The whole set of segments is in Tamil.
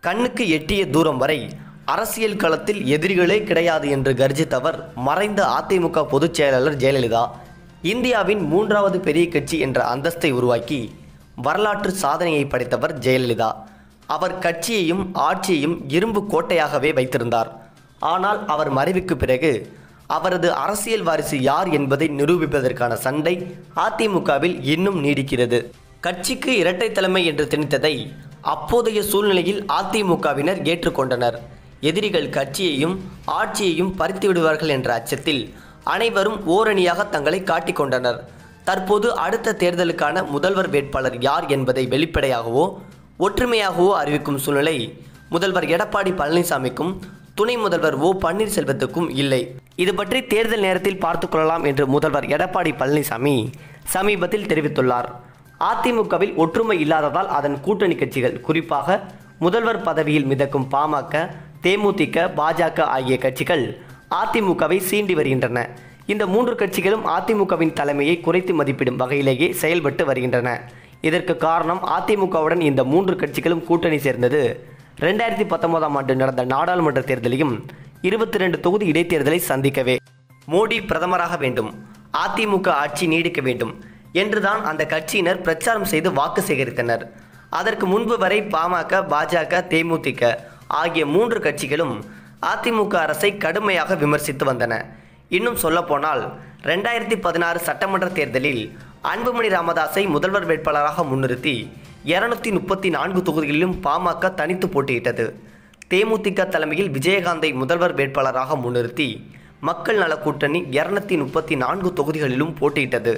கண்ணுக்கு எட்டிய தூரம் வரை அரசியல் களத்தில் எதிரிகளே கிடையாது என்று கர்ஜித்தவர் மறைந்த அதிமுக பொதுச் செயலாளர் ஜெயலலிதா இந்தியாவின் மூன்றாவது பெரிய கட்சி என்ற அந்தஸ்தை உருவாக்கி வரலாற்று சாதனையை படைத்தவர் ஜெயலலிதா அவர் கட்சியையும் ஆட்சியையும் இரும்பு கோட்டையாகவே வைத்திருந்தார் ஆனால் அவர் மறைவுக்கு பிறகு அவரது அரசியல் வாரிசு யார் என்பதை நிரூபிப்பதற்கான சண்டை அதிமுகவில் இன்னும் நீடிக்கிறது கட்சிக்கு இரட்டை தலைமை என்று திணித்ததை அப்போதைய சூழ்நிலையில் அதிமுகவினர் ஏற்றுக்கொண்டனர் எதிரிகள் கட்சியையும் ஆட்சியையும் பறித்து விடுவார்கள் என்ற அச்சத்தில் அனைவரும் ஓரணியாக தங்களை காட்டிக்கொண்டனர் தற்போது அடுத்த தேர்தலுக்கான முதல்வர் வேட்பாளர் யார் என்பதை வெளிப்படையாகவோ ஒற்றுமையாகவோ அறிவிக்கும் சூழ்நிலை முதல்வர் எடப்பாடி பழனிசாமிக்கும் துணை முதல்வர் ஓ பன்னீர்செல்வத்துக்கும் இல்லை இது பற்றி தேர்தல் நேரத்தில் பார்த்துக் கொள்ளலாம் என்று முதல்வர் எடப்பாடி பழனிசாமி சமீபத்தில் தெரிவித்துள்ளார் அதிமுகவில் ஒற்றுமை இல்லாததால் அதன் கூட்டணி கட்சிகள் குறிப்பாக முதல்வர் பதவியில் மிதக்கும் பாமக தேமுதிக பாஜக ஆகிய கட்சிகள் அதிமுகவை சீண்டி வருகின்றன இந்த மூன்று கட்சிகளும் அதிமுகவின் தலைமையை குறைத்து மதிப்பிடும் வகையிலேயே செயல்பட்டு வருகின்றன இதற்கு காரணம் அதிமுகவுடன் இந்த மூன்று கட்சிகளும் கூட்டணி சேர்ந்தது ரெண்டாயிரத்தி பத்தொன்பதாம் ஆண்டு நடந்த நாடாளுமன்ற தேர்தலையும் இருபத்தி ரெண்டு தொகுதி இடைத்தேர்தலை சந்திக்கவே மோடி பிரதமராக வேண்டும் அதிமுக ஆட்சி நீடிக்க வேண்டும் என்றுதான் அந்த கட்சியினர் பிரச்சாரம் செய்து வாக்கு சேகரித்தனர் அதற்கு முன்பு வரை பாமக பாஜக தேமுதிக ஆகிய மூன்று கட்சிகளும் அதிமுக அரசை கடுமையாக விமர்சித்து வந்தன இன்னும் சொல்லப்போனால் ரெண்டாயிரத்தி பதினாறு சட்டமன்ற தேர்தலில் அன்புமணி ராமதாஸை முதல்வர் வேட்பாளராக முன்னிறுத்தி இருநூத்தி முப்பத்தி நான்கு தொகுதிகளிலும் பாமக தனித்து போட்டியிட்டது தேமுதிக தலைமையில் விஜயகாந்தை முதல்வர் வேட்பாளராக முன்னிறுத்தி மக்கள் நல கூட்டணி இருநூத்தி முப்பத்தி நான்கு தொகுதிகளிலும் போட்டியிட்டது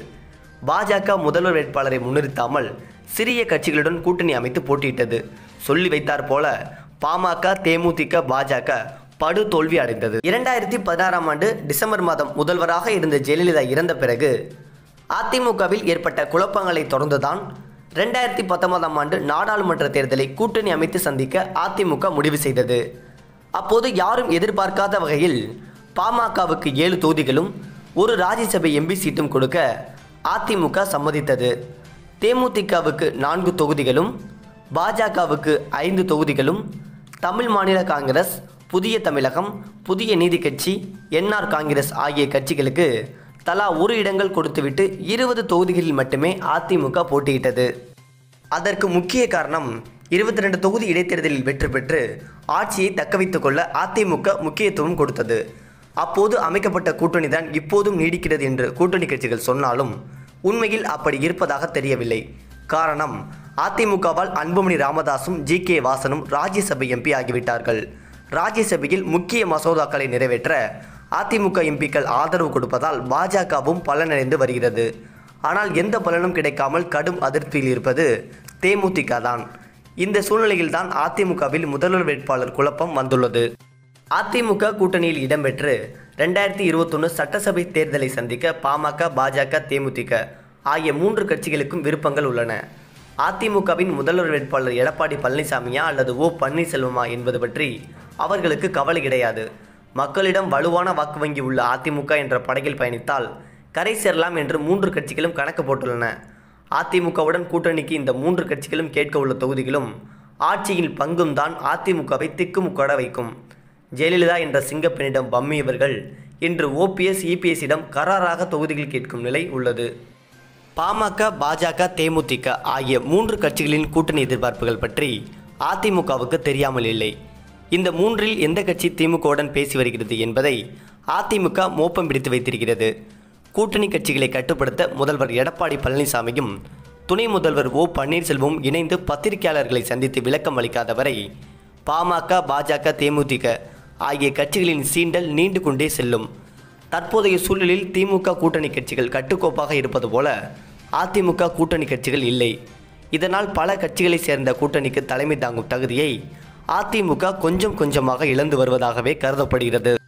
பாஜக முதல்வர் வேட்பாளரை முன்னிறுத்தாமல் சிறிய கட்சிகளுடன் கூட்டணி அமைத்து போட்டியிட்டது சொல்லி வைத்தார் போல பாமக தேமுதிக பாஜக படு தோல்வி அடைந்தது இரண்டாயிரத்தி பதினாறாம் ஆண்டு டிசம்பர் மாதம் முதல்வராக இருந்த ஜெயலலிதா இறந்த பிறகு அதிமுகவில் ஏற்பட்ட குழப்பங்களை தொடர்ந்துதான் ரெண்டாயிரத்தி பத்தொன்பதாம் ஆண்டு நாடாளுமன்ற தேர்தலை கூட்டணி அமைத்து சந்திக்க அதிமுக முடிவு செய்தது அப்போது யாரும் எதிர்பார்க்காத வகையில் பாமகவுக்கு ஏழு தொகுதிகளும் ஒரு ராஜ்யசபை எம்பி சீட்டும் கொடுக்க அதிமுக சம்மதித்தது தேமுதிகவுக்கு நான்கு தொகுதிகளும் பாஜகவுக்கு ஐந்து தொகுதிகளும் தமிழ் மாநில காங்கிரஸ் புதிய தமிழகம் புதிய நீதி கட்சி என்ஆர் காங்கிரஸ் ஆகிய கட்சிகளுக்கு தலா ஒரு இடங்கள் கொடுத்துவிட்டு இருபது தொகுதிகளில் மட்டுமே அதிமுக போட்டியிட்டது அதற்கு முக்கிய காரணம் இருபத்தி ரெண்டு தொகுதி இடைத்தேர்தலில் வெற்றி பெற்று ஆட்சியை தக்கவைத்துக் கொள்ள அதிமுக முக்கியத்துவம் கொடுத்தது அப்போது அமைக்கப்பட்ட கூட்டணி தான் இப்போதும் நீடிக்கிறது என்று கூட்டணி கட்சிகள் சொன்னாலும் உண்மையில் அப்படி இருப்பதாக தெரியவில்லை காரணம் அதிமுகவால் அன்புமணி ராமதாசும் ஜி கே வாசனும் ராஜ்யசபை எம்பி ஆகிவிட்டார்கள் ராஜ்யசபையில் முக்கிய மசோதாக்களை நிறைவேற்ற அதிமுக எம்பிக்கள் ஆதரவு கொடுப்பதால் பாஜகவும் பலனடைந்து வருகிறது ஆனால் எந்த பலனும் கிடைக்காமல் கடும் அதிருப்தியில் இருப்பது தேமுதிக தான் இந்த சூழ்நிலையில்தான் அதிமுகவில் முதல்வர் வேட்பாளர் குழப்பம் வந்துள்ளது அதிமுக கூட்டணியில் இடம்பெற்று ரெண்டாயிரத்தி இருபத்தொன்று சட்டசபை தேர்தலை சந்திக்க பாமக பாஜக தேமுதிக ஆகிய மூன்று கட்சிகளுக்கும் விருப்பங்கள் உள்ளன அதிமுகவின் முதல்வர் வேட்பாளர் எடப்பாடி பழனிசாமியா அல்லது ஓ பன்னீர்செல்வமா என்பது பற்றி அவர்களுக்கு கவலை கிடையாது மக்களிடம் வலுவான வாக்கு வங்கி உள்ள அதிமுக என்ற படகில் பயணித்தால் கரை சேரலாம் என்று மூன்று கட்சிகளும் கணக்கு போட்டுள்ளன அதிமுகவுடன் கூட்டணிக்கு இந்த மூன்று கட்சிகளும் கேட்க உள்ள தொகுதிகளும் ஆட்சியில் பங்கும் தான் அதிமுகவை திக்குமுக்காட வைக்கும் ஜெயலலிதா என்ற சிங்கப்பெண்ணிடம் பம்மியவர்கள் இன்று ஓபிஎஸ் இபிஎஸ்ஸிடம் கராராக தொகுதிகள் கேட்கும் நிலை உள்ளது பாமக பாஜக தேமுதிக ஆகிய மூன்று கட்சிகளின் கூட்டணி எதிர்பார்ப்புகள் பற்றி அதிமுகவுக்கு தெரியாமல் இல்லை இந்த மூன்றில் எந்த கட்சி திமுகவுடன் பேசி வருகிறது என்பதை அதிமுக மோப்பம் பிடித்து வைத்திருக்கிறது கூட்டணி கட்சிகளை கட்டுப்படுத்த முதல்வர் எடப்பாடி பழனிசாமியும் துணை முதல்வர் ஓ பன்னீர்செல்வமும் இணைந்து பத்திரிகையாளர்களை சந்தித்து விளக்கம் அளிக்காத வரை பாமக பாஜக தேமுதிக ஆகிய கட்சிகளின் சீண்டல் நீண்டு கொண்டே செல்லும் தற்போதைய சூழலில் திமுக கூட்டணி கட்சிகள் கட்டுக்கோப்பாக இருப்பது போல அதிமுக கூட்டணி கட்சிகள் இல்லை இதனால் பல கட்சிகளை சேர்ந்த கூட்டணிக்கு தலைமை தாங்கும் தகுதியை அதிமுக கொஞ்சம் கொஞ்சமாக இழந்து வருவதாகவே கருதப்படுகிறது